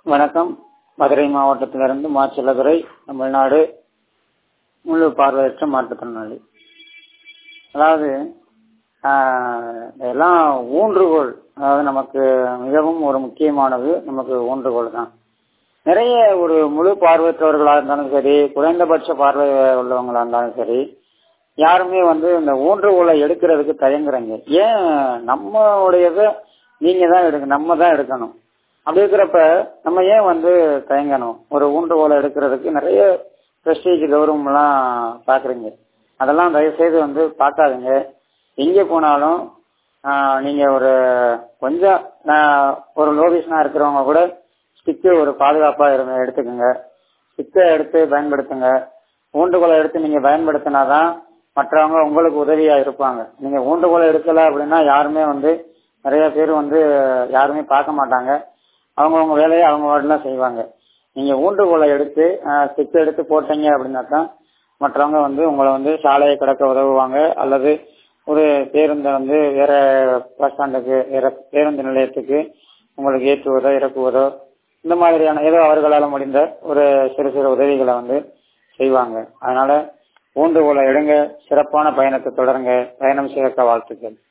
வணக்கம் மதுரை மாவட்டத்திலிருந்து மா செல்லதுரை தமிழ்நாடு முழு பார்வையற்ற மாற்றுத்திறனாளி அதாவது ஆஹ், இதெல்லாம் ஊன்றுகோல் அதாவது நமக்கு மிகவும் ஒரு முக்கியமானது நமக்கு ஊன்றுகோல் தான் நிறைய ஒரு முழு பார்வையற்றவர்களா இருந்தாலும் சரி குறைந்தபட்ச பார்வை உள்ளவங்களா இருந்தாலும் சரி யாருமே வந்து இந்த ஊன்றுகோலை எடுக்கிறதுக்கு தயங்குறாங்க ஏன் நம்மளுடையதை நீங்க தான் எடுக்க நம்ம தான் எடுக்கணும் அப்படி இருக்கிறப்ப நம்ம ஏன் வந்து தயங்கணும் ஒரு ஊன்றுகோலை எடுக்கிறதுக்கு நிறைய பிரஸ்டீஜ் கௌரவம் எல்லாம் பாக்குறீங்க அதெல்லாம் தயவு செய்து வந்து பார்க்காதீங்க எங்க போனாலும் ஆஹ், நீங்க ஒரு கொஞ்சம் ஆஹ், ஒரு லோபிஷனா இருக்கிறவங்க கூட ஸ்டிக்கு ஒரு பாதுகாப்பா இருங்க எடுத்துக்கோங்க ஸ்டிக்கை எடுத்து பயன்படுத்துங்க ஊண்டுகோலை எடுத்து நீங்க பயன்படுத்தினாதான் மற்றவங்க உங்களுக்கு உதவியா இருப்பாங்க நீங்க ஊண்டுகோலை எடுக்கல அப்படின்னா யாருமே வந்து நிறைய பேர் வந்து யாருமே பார்க்க மாட்டாங்க அவங்கவுங்க வேலையை அவங்க வாட்டிலாம் செய்வாங்க நீங்க ஊண்டுகோலை எடுத்து ஸ்டிக் எடுத்து போட்டீங்க அப்படின்னா தான் மற்றவங்க வந்து உங்களை வந்து சாலையை கடக்க உதவுவாங்க அல்லது ஒரு பேருந்தை வந்து வேற பஸ் ஸ்டாண்டுக்கு வேற பேருந்து நிலையத்துக்கு உங்களுக்கு ஏற்றுவதோ இறக்குவதோ இந்த மாதிரியான ஏதோ அவர்களால் முடிந்த ஒரு சிறு சிறு உதவிகளை வந்து செய்வாங்க அதனால ஊண்டுகோலை எடுங்க சிறப்பான பயணத்தை தொடருங்க பயணம் சிறக்க வாழ்த்துக்கள்